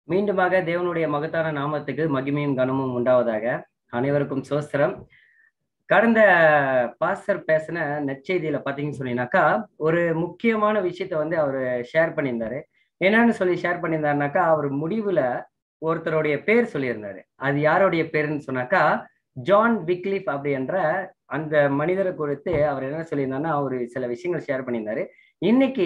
மீண்டுமாக தேவனுடைய மகத்தான நாமத்துக்கு மகிமையும் கனமும் உண்டாவதாக அனைவருக்கும் சோஸ்திரம் கடந்த பாஸ்டர் பேசின நற்செய்தியில பாத்தீங்கன்னு சொன்னீங்கன்னாக்கா ஒரு முக்கியமான விஷயத்த வந்து அவர் ஷேர் பண்ணியிருந்தாரு என்னன்னு சொல்லி ஷேர் பண்ணியிருந்தாருனாக்கா அவர் முடிவுல ஒருத்தருடைய பேர் சொல்லியிருந்தாரு அது யாருடைய பேருன்னு சொன்னாக்கா ஜான் விக்லிஃப் அப்படி என்ற அந்த மனிதரை குறித்து அவர் என்ன சொல்லியிருந்தாருன்னா அவர் சில விஷயங்கள் ஷேர் பண்ணியிருந்தாரு இன்னைக்கு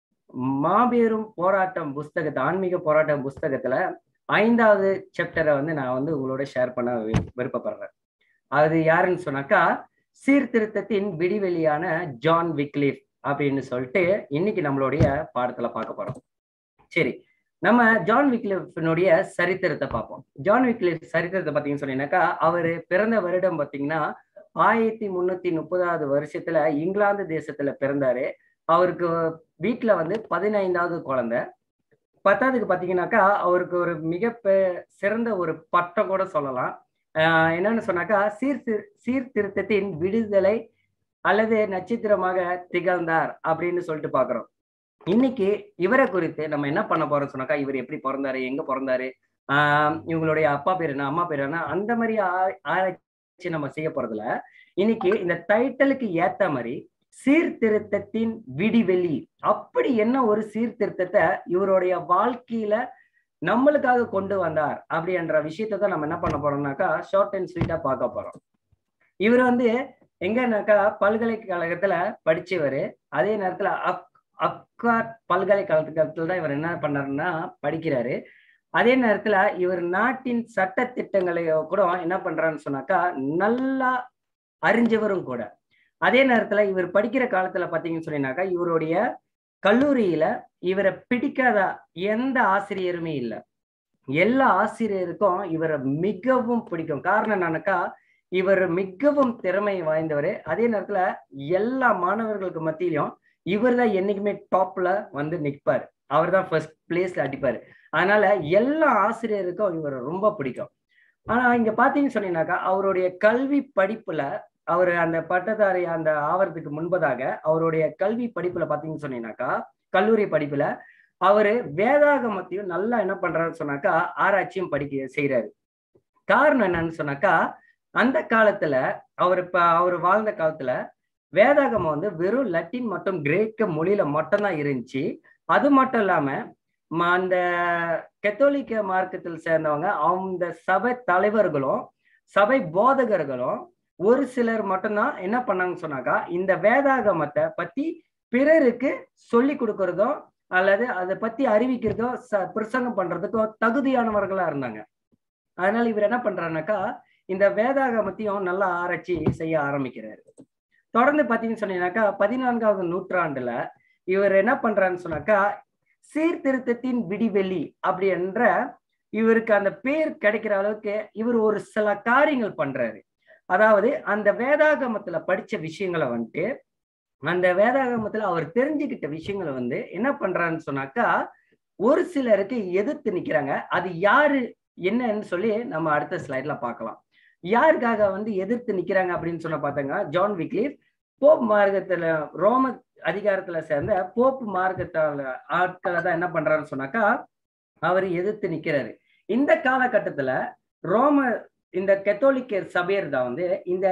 மாபெரும் போராட்டம் புஸ்தகத்தை ஆன்மீக போராட்டம் புஸ்தகத்துல ஐந்தாவது சாப்டரை வந்து நான் வந்து உங்களோட ஷேர் பண்ண விருப்பப்படுறேன் அது யாருன்னு சொன்னாக்கா சீர்திருத்தத்தின் விடிவெளியான ஜான் விக்லிஃப் அப்படின்னு சொல்லிட்டு இன்னைக்கு நம்மளுடைய பாடத்துல பார்க்க போறோம் சரி நம்ம ஜான் விக்லிஃபினுடைய சரித்திரத்தை பார்ப்போம் ஜான் விக்லிஃப் சரித்திரத்தை பார்த்தீங்கன்னு சொன்னீங்கன்னாக்கா அவர் பிறந்த வருடம் பார்த்தீங்கன்னா ஆயிரத்தி முன்னூத்தி முப்பதாவது வருஷத்துல இங்கிலாந்து தேசத்துல பிறந்தாரு அவருக்கு வீட்டுல வந்து பதினைந்தாவது குழந்தை பத்தாவதுக்கு பார்த்தீங்கன்னாக்கா அவருக்கு ஒரு மிக சிறந்த ஒரு பட்டம் கூட சொல்லலாம் என்னன்னு சொன்னாக்கா சீர்திரு சீர்திருத்தத்தின் விடுதலை அல்லது நட்சத்திரமாக திகழ்ந்தார் அப்படின்னு சொல்லிட்டு பாக்குறோம் இன்னைக்கு இவரை குறித்து நம்ம என்ன பண்ண போறோம் சொன்னாக்கா இவர் எப்படி பிறந்தாரு எங்க பிறந்தாரு ஆஹ் இவங்களுடைய அப்பா பேர் என்ன அம்மா பேர் என்ன அந்த மாதிரி ஆராய்ச்சி நம்ம செய்ய போறதுல இன்னைக்கு இந்த டைட்டலுக்கு ஏத்த மாதிரி சீர்திருத்தத்தின் விடிவெளி அப்படி என்ன ஒரு சீர்திருத்தத்தை இவருடைய வாழ்க்கையில நம்மளுக்காக கொண்டு வந்தார் அப்படின்ற விஷயத்த தான் நம்ம என்ன பண்ண போறோம்னாக்கா ஷார்ட் அண்ட் ஸ்வீட்டா பார்க்க போறோம் இவர் வந்து எங்கன்னாக்கா பல்கலைக்கழகத்துல படிச்சவர் அதே நேரத்துல அக் அக்வார் பல்கலைக்கழகத்துல தான் இவர் என்ன பண்ணாருன்னா படிக்கிறாரு அதே நேரத்துல இவர் நாட்டின் சட்ட திட்டங்களை கூட என்ன பண்றாருன்னு சொன்னாக்கா நல்லா அறிஞ்சவரும் கூட அதே நேரத்துல இவர் படிக்கிற காலத்துல பாத்தீங்கன்னு சொன்னீங்கன்னாக்கா இவருடைய கல்லூரியில இவரை பிடிக்காத எந்த ஆசிரியருமே இல்லை எல்லா ஆசிரியருக்கும் இவரை மிகவும் பிடிக்கும் காரணம் என்னன்னாக்கா இவர் மிகவும் திறமை வாய்ந்தவர் அதே நேரத்துல எல்லா மாணவர்களுக்கு மத்தியிலும் இவர் தான் என்னைக்குமே டாப்ல வந்து நிற்பார் அவர் தான் ஃபர்ஸ்ட் பிளேஸ்ல அடிப்பாரு அதனால எல்லா ஆசிரியருக்கும் இவர் ரொம்ப பிடிக்கும் ஆனா இங்க பாத்தீங்கன்னு சொன்னீங்கன்னாக்கா அவருடைய கல்வி படிப்புல அவர் அந்த பட்டதாரி அந்த ஆவறதுக்கு முன்பதாக அவருடைய கல்வி படிப்புல பாத்தீங்கன்னு சொன்னீங்கன்னாக்கா கல்லூரி படிப்புல அவரு வேதாகமத்தையும் நல்லா என்ன பண்றாருன்னு சொன்னாக்கா ஆராய்ச்சியும் படிக்க செய்யறாரு காரணம் என்னன்னு சொன்னாக்கா அந்த காலத்துல அவர் இப்ப அவர் வாழ்ந்த காலத்துல வேதாகமம் வந்து வெறும் லட்டின் மற்றும் கிரேக்க மொழியில மட்டும்தான் இருந்துச்சு அது மட்டும் இல்லாம அந்த கத்தோலிக்க மார்க்கத்தில் சேர்ந்தவங்க அந்த சபை தலைவர்களும் சபை போதகர்களும் ஒரு சிலர் மட்டும்தான் என்ன பண்ணாங்கன்னு சொன்னாக்கா இந்த வேதாகமத்தை பத்தி பிறருக்கு சொல்லி கொடுக்கறதோ அல்லது அதை பத்தி அறிவிக்கிறதோ பிரசங்கம் பண்றதுக்கோ தகுதியானவர்களா இருந்தாங்க அதனால இவர் என்ன பண்றாருனாக்கா இந்த வேதாகமத்தையும் நல்லா ஆராய்ச்சி செய்ய ஆரம்பிக்கிறாரு தொடர்ந்து பாத்தீங்கன்னு சொன்னீங்கன்னாக்கா பதினான்காவது நூற்றாண்டுல இவர் என்ன பண்றாருன்னு சொன்னாக்கா சீர்திருத்தத்தின் விடிவெளி அப்படி என்ற இவருக்கு அந்த பேர் கிடைக்கிற அளவுக்கு இவர் ஒரு சில காரியங்கள் பண்றாரு அதாவது அந்த வேதாகமத்துல படிச்ச விஷயங்களை வந்துட்டு அந்த வேதாகமத்துல அவர் தெரிஞ்சுக்கிட்ட விஷயங்களை வந்து என்ன பண்றாருன்னு சொன்னாக்கா ஒரு சிலருக்கு எதிர்த்து நிக்கிறாங்க அது யாரு என்னன்னு சொல்லி நம்ம அடுத்த ஸ்லைட்ல பார்க்கலாம் யாருக்காக வந்து எதிர்த்து நிக்கிறாங்க அப்படின்னு சொன்ன பார்த்தாங்க ஜான் விக்லிஃப் போப் மார்க்கத்துல ரோம அதிகாரத்துல சேர்ந்த போப் மார்க்கத்தால ஆட்களை தான் என்ன பண்றாருன்னு சொன்னாக்கா அவர் எதிர்த்து நிக்கிறாரு இந்த காலகட்டத்துல ரோம இந்த கத்தோலிக்க சபையர் தான் வந்து இந்த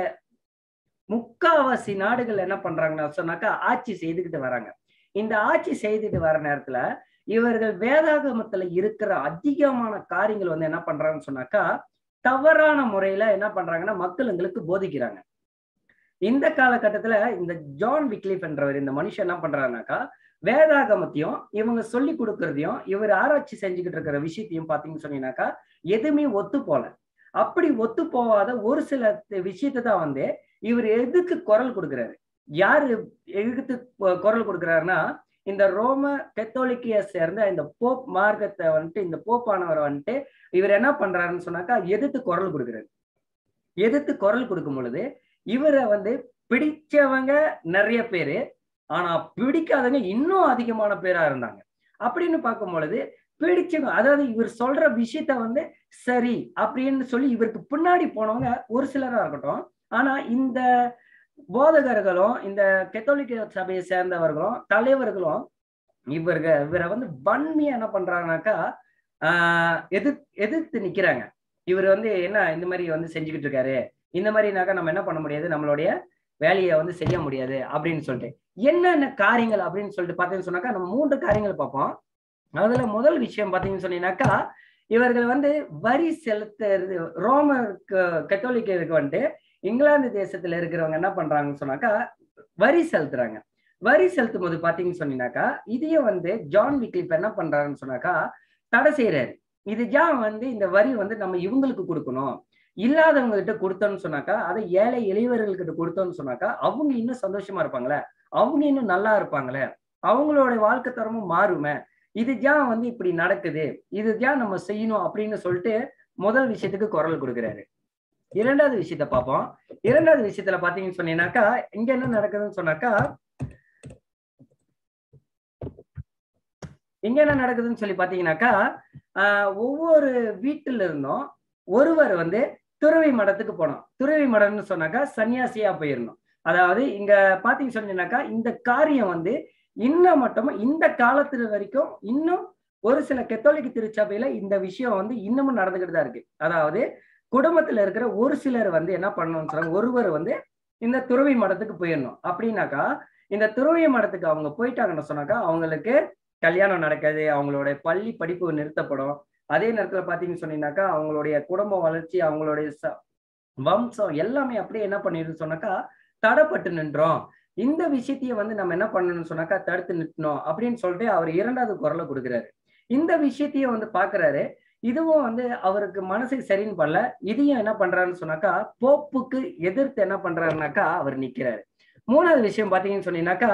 முக்காவாசி நாடுகள் என்ன பண்றாங்கன்னா சொன்னாக்கா ஆட்சி செய்துக்கிட்டு வராங்க இந்த ஆட்சி செய்துட்டு வர நேரத்துல இவர்கள் வேதாகமத்துல இருக்கிற அதிகமான காரியங்கள் வந்து என்ன பண்றாங்கன்னு சொன்னாக்கா தவறான முறையில என்ன பண்றாங்கன்னா மக்களுங்களுக்கு போதிக்கிறாங்க இந்த காலகட்டத்துல இந்த ஜான் விக்லிஃப் என்றவர் இந்த மனுஷன் என்ன பண்றாருனாக்கா வேதாகமத்தையும் இவங்க சொல்லி கொடுக்கறதையும் இவர் ஆராய்ச்சி செஞ்சுக்கிட்டு இருக்கிற விஷயத்தையும் பாத்தீங்கன்னு சொன்னீங்கன்னாக்கா எதுவுமே ஒத்து போல அப்படி ஒத்து போகாத ஒரு சில விஷயத்தை தான் வந்து இவர் எதுக்கு குரல் கொடுக்குறாரு யாரு எதுக்கு குரல் கொடுக்குறாருன்னா இந்த ரோம கத்தோலிக்கைய சேர்ந்த இந்த போப் மார்க்கத்தை வந்துட்டு இந்த போப்பானவரை வந்துட்டு இவர் என்ன பண்றாருன்னு சொன்னாக்கா எதிர்த்து குரல் கொடுக்குறாரு எதிர்த்து குரல் கொடுக்கும் பொழுது இவரை வந்து பிடிச்சவங்க நிறைய பேரு ஆனா பிடிக்காதவங்க இன்னும் அதிகமான பேரா இருந்தாங்க அப்படின்னு பார்க்கும் பொழுது பிடிச்சவங்க அதாவது இவர் சொல்ற விஷயத்த வந்து சரி அப்படின்னு சொல்லி இவருக்கு பின்னாடி போனவங்க ஒரு சிலரா இருக்கட்டும் ஆனா இந்த போதகர்களும் இந்த கத்தோலிக்க சபையை சேர்ந்தவர்களும் தலைவர்களும் இவர்கள் இவரை வந்து வன்மையா என்ன பண்றாங்கனாக்கா ஆஹ் எதிர் எதிர்த்து நிக்கிறாங்க இவர் வந்து என்ன இந்த மாதிரி வந்து செஞ்சுக்கிட்டு இருக்காரு இந்த மாதிரினாக்கா நம்ம என்ன பண்ண முடியாது நம்மளுடைய வேலையை வந்து செய்ய முடியாது அப்படின்னு சொல்லிட்டு என்னென்ன காரியங்கள் அப்படின்னு சொல்லிட்டு பார்த்தீங்கன்னு சொன்னாக்கா நம்ம மூன்று காரியங்கள் பார்ப்போம் அதுல முதல் விஷயம் பார்த்தீங்கன்னு சொன்னீங்கன்னாக்கா இவர்கள் வந்து வரி செலுத்துறது ரோம கத்தோலிக்கருக்கு வந்துட்டு இங்கிலாந்து தேசத்துல இருக்கிறவங்க என்ன பண்றாங்கன்னு சொன்னாக்கா வரி செலுத்துறாங்க வரி செலுத்தும் போது பாத்தீங்கன்னு சொன்னீங்கன்னாக்கா இதையே வந்து ஜான் விக்லிப் என்ன பண்றாருன்னு சொன்னாக்கா தடை செய்யறாரு இது ஜான் வந்து இந்த வரி வந்து நம்ம இவங்களுக்கு கொடுக்கணும் இல்லாதவங்க கிட்ட கொடுத்தோம்னு சொன்னாக்கா அதை ஏழை எளியவர்கள்கிட்ட கொடுத்தோம்னு சொன்னாக்கா அவங்க இன்னும் சந்தோஷமா இருப்பாங்களே அவங்க இன்னும் நல்லா இருப்பாங்களே அவங்களோட வாழ்க்கை தரமும் மாறுமே இது ஜான் வந்து இப்படி நடக்குது இது ஜான் நம்ம செய்யணும் அப்படின்னு சொல்லிட்டு முதல் விஷயத்துக்கு குரல் கொடுக்குறாரு இரண்டாவது விஷயத்த பார்ப்போம் இரண்டாவது விஷயத்துல பாத்தீங்கன்னு சொன்னீங்கன்னாக்கா இங்க என்ன நடக்குதுன்னு சொன்னாக்கா இங்க என்ன நடக்குதுன்னு சொல்லி பாத்தீங்கன்னாக்கா ஆஹ் ஒவ்வொரு வீட்டுல இருந்தும் ஒருவர் வந்து துறவி மடத்துக்கு போனோம் துறவி மடம்னு சொன்னாக்கா சன்னியாசியா போயிடணும் அதாவது இங்க பாத்தீங்க சொன்னீங்கன்னாக்கா இந்த காரியம் வந்து இன்னும் மட்டும் இந்த காலத்துல வரைக்கும் இன்னும் ஒரு சில கத்தோலிக்க திருச்சபையில இந்த விஷயம் வந்து இன்னமும் நடந்துகிட்டு தான் இருக்கு அதாவது குடும்பத்துல இருக்கிற ஒரு சிலர் வந்து என்ன பண்ணணும்னு சொல்றாங்க ஒருவர் வந்து இந்த துறவி மடத்துக்கு போயிடணும் அப்படின்னாக்கா இந்த துறவி மடத்துக்கு அவங்க போயிட்டாங்கன்னு சொன்னாக்கா அவங்களுக்கு கல்யாணம் நடக்காது அவங்களோட பள்ளி படிப்பு நிறுத்தப்படும் அதே நேரத்துல பாத்தீங்கன்னு சொன்னீங்கன்னாக்கா அவங்களுடைய குடும்ப வளர்ச்சி அவங்களுடைய வம்சம் எல்லாமே அப்படியே என்ன பண்ணிடுன்னு சொன்னாக்கா தடைப்பட்டு நின்றோம் இந்த விஷயத்தைய வந்து நம்ம என்ன பண்ணணும்னு சொன்னாக்கா தடுத்து நிறுத்தணும் அப்படின்னு சொல்லிட்டு அவர் இரண்டாவது குரலை கொடுக்குறாரு இந்த விஷயத்தைய வந்து பாக்குறாரு இதுவும் வந்து அவருக்கு மனசுக்கு சரின்னு பண்ணல இதையும் என்ன பண்றாருன்னு சொன்னாக்கா போப்புக்கு எதிர்த்து என்ன பண்றாருனாக்கா அவர் நிக்கிறாரு மூணாவது விஷயம் பாத்தீங்கன்னு சொன்னீங்கன்னாக்கா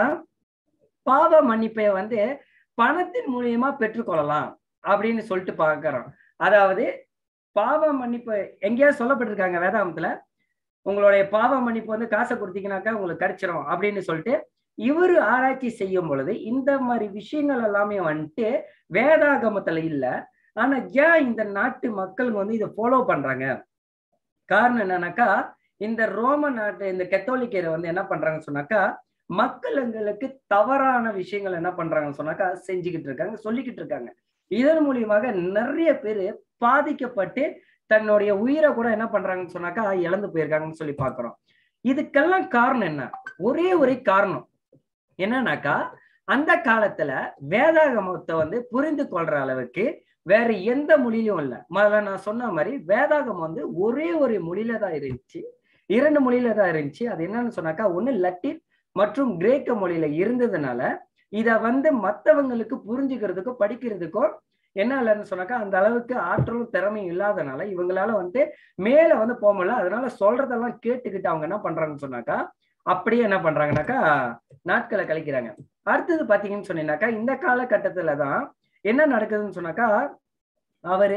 பாவ மன்னிப்பை வந்து பணத்தின் மூலியமா பெற்றுக்கொள்ளலாம் அப்படின்னு சொல்லிட்டு பாக்குறோம் அதாவது பாவ மன்னிப்பு எங்கேயாவது சொல்லப்பட்டிருக்காங்க வேதாந்தத்துல உங்களுடைய பாவ மன்னிப்பு வந்து காசை கொடுத்தீங்கன்னாக்கா உங்களுக்கு கிடைச்சிரும் அப்படின்னு சொல்லிட்டு இவரு ஆராய்ச்சி செய்யும் பொழுது இந்த மாதிரி விஷயங்கள் எல்லாமே வந்துட்டு வேதாகமத்துல இல்ல ஆனா ஏன் இந்த நாட்டு மக்களுங்க வந்து இதை ஃபாலோ பண்றாங்க காரணம் என்னன்னாக்கா இந்த ரோம நாட்டு இந்த கத்தோலிக்கரை வந்து என்ன பண்றாங்கன்னு சொன்னாக்கா மக்களுங்களுக்கு தவறான விஷயங்கள் என்ன பண்றாங்கன்னு சொன்னாக்கா செஞ்சுக்கிட்டு இருக்காங்க சொல்லிக்கிட்டு இருக்காங்க இதன் மூலியமாக நிறைய பேர் பாதிக்கப்பட்டு தன்னுடைய உயிரை கூட என்ன பண்றாங்கன்னு சொன்னாக்கா இழந்து போயிருக்காங்கன்னு சொல்லி பாக்குறோம் இதுக்கெல்லாம் காரணம் என்ன ஒரே ஒரே காரணம் என்னன்னாக்கா அந்த காலத்துல வேதாகமத்தை வந்து புரிந்து கொள்ற அளவுக்கு வேற எந்த மொழியிலும் இல்லை முதல்ல நான் சொன்ன மாதிரி வேதாகம் வந்து ஒரே ஒரு மொழியில தான் இருந்துச்சு இரண்டு மொழியில தான் இருந்துச்சு அது என்னன்னு சொன்னாக்கா ஒண்ணு லட்டின் மற்றும் கிரேக்க மொழியில இருந்ததுனால இத வந்து மத்தவங்களுக்கு புரிஞ்சுக்கிறதுக்கோ படிக்கிறதுக்கோ என்ன இல்லைன்னு சொன்னாக்கா அந்த அளவுக்கு ஆற்றலும் திறமையும் இல்லாதனால இவங்களால வந்து மேல வந்து போக முடியல அதனால சொல்றதெல்லாம் கேட்டுக்கிட்டு அவங்க என்ன பண்றாங்கன்னு சொன்னாக்கா அப்படியே என்ன பண்றாங்கனாக்கா நாட்களை கழிக்கிறாங்க அடுத்தது பாத்தீங்கன்னு சொன்னீங்கன்னாக்கா இந்த காலகட்டத்துல தான் என்ன நடக்குதுன்னு சொன்னாக்கா அவரு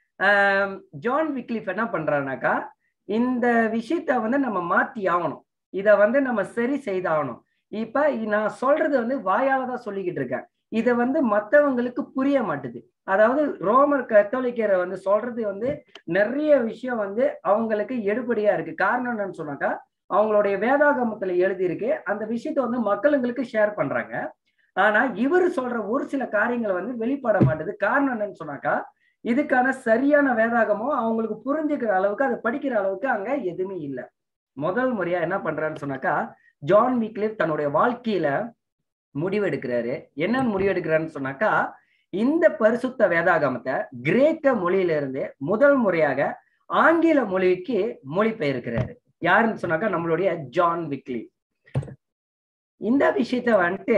ஜான் விக்லிஃப் என்ன பண்றாருனாக்கா இந்த விஷயத்த வந்து நம்ம மாத்தி ஆகணும் இத வந்து நம்ம சரி செய்தாகணும் இப்ப நான் சொல்றது வந்து வாயால தான் சொல்லிக்கிட்டு இருக்கேன் இதை வந்து மற்றவங்களுக்கு புரிய மாட்டுது அதாவது ரோமர் கத்தோலிக்கரை வந்து சொல்றது வந்து நிறைய விஷயம் வந்து அவங்களுக்கு எடுபடியா இருக்கு காரணம் என்னன்னு சொன்னாக்கா அவங்களுடைய வேதாகமத்துல எழுதியிருக்கு அந்த விஷயத்த வந்து மக்களுங்களுக்கு ஷேர் பண்றாங்க ஆனா இவர் சொல்ற ஒரு சில காரியங்களை வந்து வெளிப்பட மாட்டுது காரணம் என்னன்னு சொன்னாக்கா இதுக்கான சரியான வேதாகமோ அவங்களுக்கு புரிஞ்சுக்கிற அளவுக்கு அதை படிக்கிற அளவுக்கு அங்க எதுவுமே இல்லை முதல் முறையா என்ன பண்றாருன்னு சொன்னாக்கா ஜான் விக்லிப் தன்னுடைய வாழ்க்கையில முடிவெடுக்கிறாரு என்ன முடிவெடுக்கிறாருன்னு சொன்னாக்கா இந்த பரிசுத்த வேதாகமத்தை கிரேக்க மொழியில இருந்து முதல் முறையாக ஆங்கில மொழிக்கு மொழிபெயர்க்கிறாரு யாருன்னு சொன்னாக்கா நம்மளுடைய ஜான் விக்லி இந்த விஷயத்த வந்துட்டு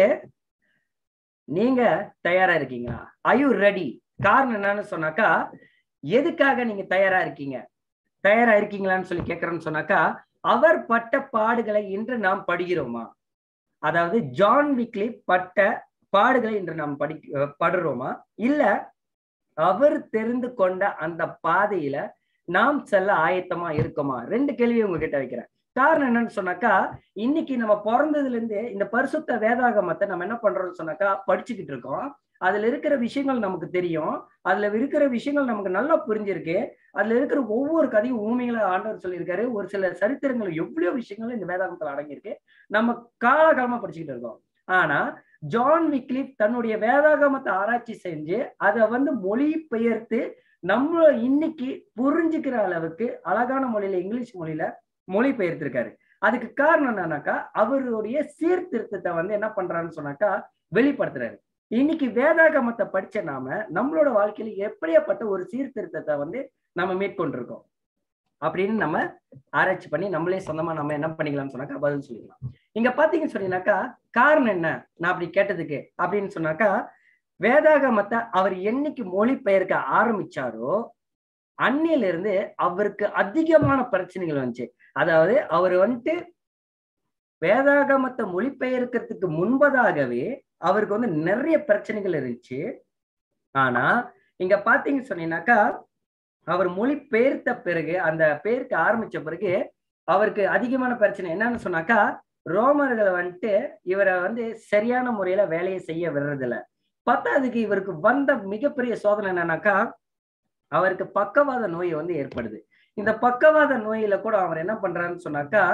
நீங்க தயாரா இருக்கீங்களா ஐ யூ ரெடி காரணம் என்னன்னு சொன்னாக்கா எதுக்காக நீங்க தயாரா இருக்கீங்க தயாரா இருக்கீங்களான்னு சொல்லி கேட்கறேன்னு சொன்னாக்கா அவர் பட்ட பாடுகளை இன்று நாம் படுகிறோமா அதாவது ஜான் விக்லி பட்ட பாடுகளை இன்று நாம் படி படுறோமா இல்ல அவர் தெரிந்து கொண்ட அந்த பாதையில நாம் செல்ல ஆயத்தமா இருக்கோமா ரெண்டு கேள்வி உங்ககிட்ட வைக்கிறேன் காரணம் என்னன்னு சொன்னாக்கா இன்னைக்கு நம்ம பிறந்ததுல இருந்து இந்த பரிசுத்த வேதாகமத்தை நம்ம என்ன பண்றோம்னு சொன்னாக்கா படிச்சுக்கிட்டு இருக்கோம் அதுல இருக்கிற விஷயங்கள் நமக்கு தெரியும் அதுல இருக்கிற விஷயங்கள் நமக்கு நல்லா புரிஞ்சிருக்கு அதுல இருக்கிற ஒவ்வொரு கதையும் ஊமைகளை ஆண்டவர் சொல்லியிருக்காரு ஒரு சில சரித்திரங்கள் எவ்வளவு விஷயங்களும் இந்த வேதாகமத்துல அடங்கியிருக்கு நம்ம காலகாலமா படிச்சுக்கிட்டு இருக்கோம் ஆனா ஜான் விக்லிப் தன்னுடைய வேதாகமத்தை ஆராய்ச்சி செஞ்சு அதை வந்து மொழி பெயர்த்து நம்ம இன்னைக்கு புரிஞ்சுக்கிற அளவுக்கு அழகான மொழியில இங்கிலீஷ் மொழியில மொழி பெயர்த்திருக்காரு அதுக்கு காரணம் என்னன்னாக்கா அவருடைய சீர்திருத்தத்தை வந்து என்ன பண்றாருன்னு சொன்னாக்கா வெளிப்படுத்துறாரு இன்னைக்கு வேதாகமத்தை படிச்ச நாம நம்மளோட வாழ்க்கையில எப்படியாப்பட்ட ஒரு சீர்திருத்தத்தை வந்து நம்ம மேற்கொண்டிருக்கோம் அப்படின்னு நம்ம ஆராய்ச்சி பண்ணி நம்மளே சொந்தமா நம்ம என்ன பண்ணிக்கலாம்னு சொன்னாக்கா பதில் சொல்லிக்கலாம் இங்க பாத்தீங்கன்னு சொன்னீங்கன்னாக்கா காரணம் என்ன நான் அப்படி கேட்டதுக்கு அப்படின்னு சொன்னாக்கா வேதாகமத்தை அவர் என்னைக்கு மொழிபெயர்க்க ஆரம்பிச்சாரோ அன்னில இருந்து அவருக்கு அதிகமான பிரச்சனைகள் வந்துச்சு அதாவது அவர் வந்துட்டு வேதாகமத்தை மொழிபெயர்க்கிறதுக்கு முன்பதாகவே அவருக்கு வந்து நிறைய பிரச்சனைகள் இருந்துச்சு ஆனா இங்க பாத்தீங்க சொன்னீங்கன்னாக்கா அவர் மொழி பெயர்த்த பிறகு அந்த பெயர்க்க ஆரம்பிச்ச பிறகு அவருக்கு அதிகமான பிரச்சனை என்னன்னு சொன்னாக்கா ரோமர்களை வந்துட்டு இவரை வந்து சரியான முறையில வேலையை செய்ய விடுறதில்ல பத்தாவதுக்கு இவருக்கு வந்த மிகப்பெரிய சோதனை என்னன்னாக்கா அவருக்கு பக்கவாத நோய் வந்து ஏற்படுது இந்த பக்கவாத நோயில கூட அவர் என்ன பண்றாருன்னு சொன்னாக்கா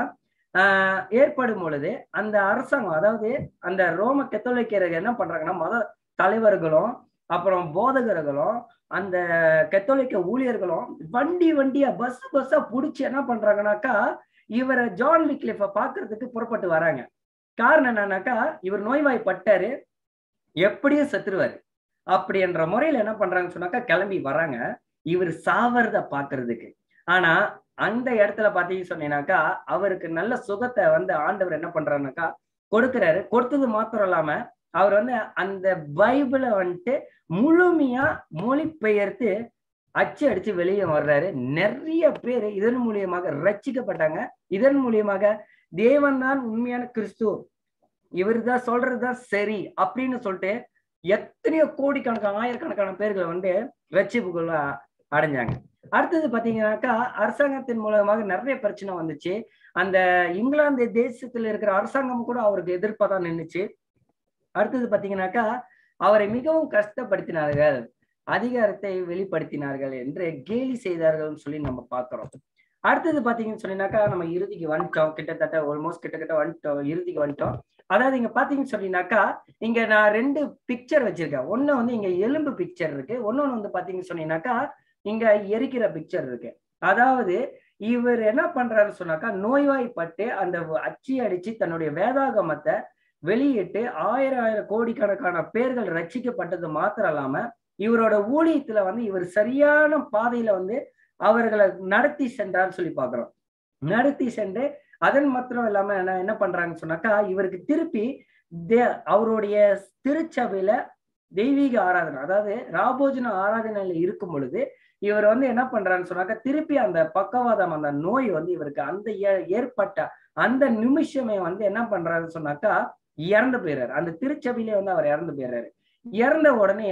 ஆஹ் ஏற்படும் பொழுது அந்த அரசாங்கம் அதாவது அந்த ரோம கத்தோலிக்கர்கள் என்ன பண்றாங்கன்னா மத தலைவர்களும் அப்புறம் போதகர்களும் அந்த கத்தோலிக்க ஊழியர்களும் வண்டி வண்டியா பஸ் பஸ்ஸா புடிச்சு என்ன பண்றாங்கன்னாக்கா இவரை ஜான் விக்லிஃப பாக்குறதுக்கு புறப்பட்டு வராங்க காரணம் என்னன்னாக்கா இவர் நோய்வாய்ப்பட்டாரு எப்படியும் செத்துருவாரு அப்படி என்ற முறையில என்ன பண்றாங்கன்னு சொன்னாக்கா கிளம்பி வராங்க இவர் சாவறத பாக்குறதுக்கு ஆனா அந்த இடத்துல பாத்தீங்கன்னு சொன்னீங்கன்னாக்கா அவருக்கு நல்ல சுகத்தை வந்து ஆண்டவர் என்ன பண்றாருனாக்கா கொடுக்குறாரு கொடுத்தது மாத்திரம் இல்லாம அவர் வந்து அந்த பைபிளை வந்துட்டு முழுமையா மொழிபெயர்த்து அச்சு அடிச்சு வெளியே வர்றாரு நிறைய பேர் இதன் மூலியமாக ரச்சிக்கப்பட்டாங்க இதன் மூலியமாக தேவன் தான் உண்மையான கிறிஸ்து இவர் தான் சொல்றதுதான் சரி அப்படின்னு சொல்லிட்டு எத்தனையோ கோடிக்கணக்கான ஆயிரக்கணக்கான பேர்கள் வந்து ரட்சிப்புக்குள்ள அடைஞ்சாங்க அடுத்தது பாத்தீங்கன்னாக்கா அரசாங்கத்தின் மூலமாக நிறைய பிரச்சனை வந்துச்சு அந்த இங்கிலாந்து தேசத்துல இருக்கிற அரசாங்கம் கூட அவருக்கு எதிர்ப்பா தான் நின்றுச்சு அடுத்தது பாத்தீங்கன்னாக்கா அவரை மிகவும் கஷ்டப்படுத்தினார்கள் அதிகாரத்தை வெளிப்படுத்தினார்கள் என்று கேலி செய்தார்கள் சொல்லி நம்ம பாக்குறோம் அடுத்தது பாத்தீங்கன்னு சொன்னீங்கன்னாக்கா நம்ம இறுதிக்கு வந்துட்டோம் கிட்டத்தட்ட ஆல்மோஸ்ட் கிட்டத்தட்ட வந்துட்டோம் இறுதிக்கு வந்துட்டோம் அதாவது இங்க பாத்தீங்கன்னு சொன்னீங்கன்னாக்கா இங்க நான் ரெண்டு பிக்சர் வச்சிருக்கேன் ஒண்ணு வந்து இங்க எலும்பு பிக்சர் இருக்கு ஒன்னொன்னு வந்து பாத்தீங்கன்னு சொன்னீங்கன்னாக்கா இங்க எரிக்கிற பிக்சர் இருக்கு அதாவது இவர் என்ன பண்றாருன்னு சொன்னாக்கா நோய்வாய்ப்பட்டு அந்த அச்சி அடிச்சு தன்னுடைய வேதாகமத்தை வெளியிட்டு ஆயிரம் ஆயிரம் கோடிக்கணக்கான பேர்கள் ரட்சிக்கப்பட்டது மாத்திரம் இல்லாம இவரோட ஊழியத்துல வந்து இவர் சரியான பாதையில வந்து அவர்களை நடத்தி சென்றான்னு சொல்லி பாக்குறோம் நடத்தி சென்று அதன் மாத்திரம் இல்லாம என்ன என்ன பண்றாங்கன்னு சொன்னாக்கா இவருக்கு திருப்பி தே அவருடைய திருச்சபையில தெய்வீக ஆராதனை அதாவது ராபோஜன ஆராதனையில இருக்கும் பொழுது இவர் வந்து என்ன பண்றாருன்னு சொன்னாக்கா திருப்பி அந்த பக்கவாதம் அந்த நோய் வந்து இவருக்கு அந்த ஏற்பட்ட அந்த நிமிஷமே வந்து என்ன பண்றாருன்னு சொன்னாக்கா இறந்து போயிடுறாரு அந்த திருச்சபையிலே வந்து அவர் இறந்து போயிடுறாரு இறந்த உடனே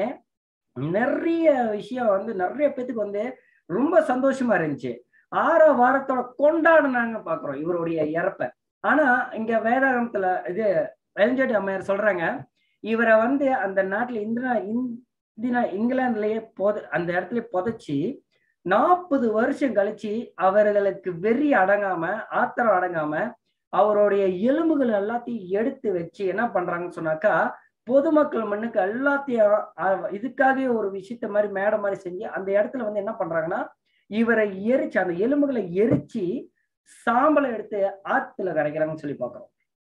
நிறைய விஷயம் வந்து நிறைய பேத்துக்கு வந்து ரொம்ப சந்தோஷமா இருந்துச்சு ஆற வாரத்தோட கொண்டாடுனாங்க பாக்குறோம் இவருடைய இறப்ப ஆனா இங்க வேதாகமத்துல இது வெலஞ்சோட்டி அம்மையார் சொல்றாங்க இவரை வந்து அந்த நாட்டுல இந்திரா இந்தினா இங்கிலாந்துலயே பொத அந்த இடத்துல புதைச்சி நாற்பது வருஷம் கழிச்சு அவர்களுக்கு வெறி அடங்காம ஆத்திரம் அடங்காம அவருடைய எலும்புகள் எல்லாத்தையும் எடுத்து வச்சு என்ன பண்றாங்கன்னு சொன்னாக்கா பொதுமக்கள் மண்ணுக்கு எல்லாத்தையும் இதுக்காகவே ஒரு விஷயத்த மாதிரி மேடை மாதிரி செஞ்சு அந்த இடத்துல வந்து என்ன பண்றாங்கன்னா இவரை எரிச்சு அந்த எலும்புகளை எரிச்சு சாம்பலை எடுத்து ஆத்துல கரைக்கிறாங்கன்னு சொல்லி பாக்குறோம்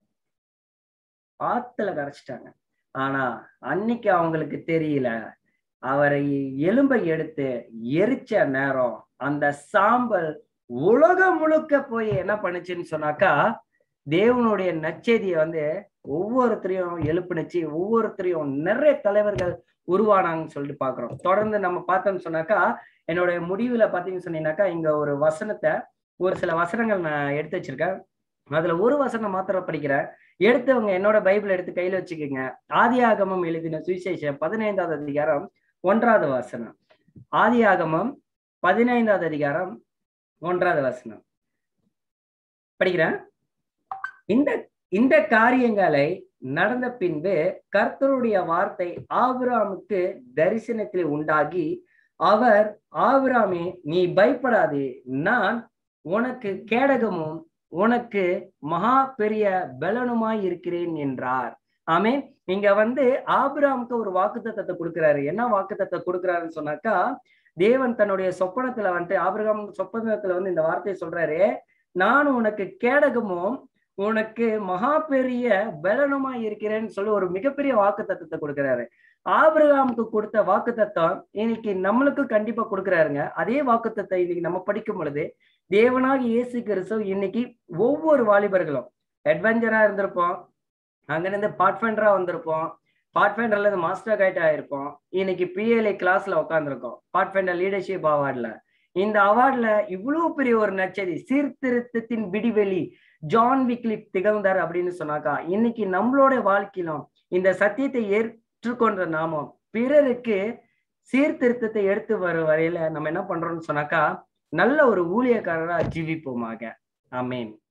ஆத்துல கரைச்சிட்டாங்க ஆனா அன்னைக்கு அவங்களுக்கு தெரியல அவரை எலும்பை எடுத்து எரிச்ச நேரம் அந்த சாம்பல் உலகம் முழுக்க போய் என்ன பண்ணுச்சுன்னு சொன்னாக்கா தேவனுடைய நச்செய்தியை வந்து ஒவ்வொருத்தரையும் எழுப்புனுச்சு ஒவ்வொருத்தரையும் நிறைய தலைவர்கள் உருவானாங்கன்னு சொல்லிட்டு பாக்குறோம் தொடர்ந்து நம்ம பார்த்தோம்னு சொன்னாக்கா என்னுடைய முடிவுல பாத்தீங்கன்னு சொன்னீங்கன்னாக்கா இங்க ஒரு வசனத்தை ஒரு சில வசனங்கள் நான் எடுத்து வச்சிருக்கேன் அதுல ஒரு வசனம் மாத்திரம் படிக்கிறேன் எடுத்தவங்க என்னோட பைபிள் எடுத்து கையில வச்சுக்கோங்க ஆதி ஆகமம் எழுதின சுவிசேஷம் பதினைந்தாவது அதிகாரம் ஒன்றாவது வசனம் ஆதி ஆகமம் பதினைந்தாவது அதிகாரம் ஒன்றாவது வசனம் படிக்கிறேன் இந்த இந்த காரியங்களை நடந்த பின்பு கர்த்தருடைய வார்த்தை ஆபிராமுக்கு தரிசனத்தில் உண்டாகி அவர் ஆபிராமே நீ பயப்படாதே நான் உனக்கு கேடகமும் உனக்கு மகா பெரிய பலனுமாய் இருக்கிறேன் என்றார் ஆமீன் இங்க வந்து ஆபிராமுக்கு ஒரு வாக்குத்தத்தத்தை கொடுக்கிறாரு என்ன வாக்குத்தத்தை கொடுக்கிறாருன்னு சொன்னாக்கா தேவன் தன்னுடைய சொப்பனத்துல வந்துட்டு ஆபிரகாம் சொப்பனத்துல வந்து இந்த வார்த்தையை சொல்றாரு நான் உனக்கு கேடகமும் உனக்கு மகா பெரிய பலனுமா இருக்கிறேன்னு சொல்லி ஒரு மிகப்பெரிய வாக்கு தத்துவத்தை கொடுக்கிறாரு ஆபிரகாமுக்கு கொடுத்த வாக்கு தத்துவம் இன்னைக்கு நம்மளுக்கு கண்டிப்பா கொடுக்குறாருங்க அதே வாக்கு தத்துவம் இன்னைக்கு நம்ம படிக்கும் பொழுது தேவனாக இயேசு கிறிஸ்து இன்னைக்கு ஒவ்வொரு வாலிபர்களும் அட்வென்ச்சரா இருந்திருப்போம் அங்கிருந்து பார்ட்ஃபெண்டரா வந்திருப்போம் பார்ட்ஃபெண்டர்ல இருந்து மாஸ்டர் கைட் ஆயிருப்போம் இன்னைக்கு பிஎல்ஏ கிளாஸ்ல உட்காந்துருக்கோம் பார்ட்ஃபெண்டர் லீடர்ஷிப் அவார்ட்ல இந்த அவார்ட்ல இவ்வளவு பெரிய ஒரு நச்சதி சீர்திருத்தத்தின் விடிவெளி ஜான் விக்லிப் திகழ்ந்தார் அப்படின்னு சொன்னாக்கா இன்னைக்கு நம்மளோட வாழ்க்கையிலும் இந்த சத்தியத்தை ஏற்றுக்கொண்ட நாமம் பிறருக்கு சீர்திருத்தத்தை எடுத்து வர வரையில நம்ம என்ன பண்றோம்னு சொன்னாக்கா நல்ல ஒரு ஊழியக்காரரா ஜீவிப்போமாக ஆமேன்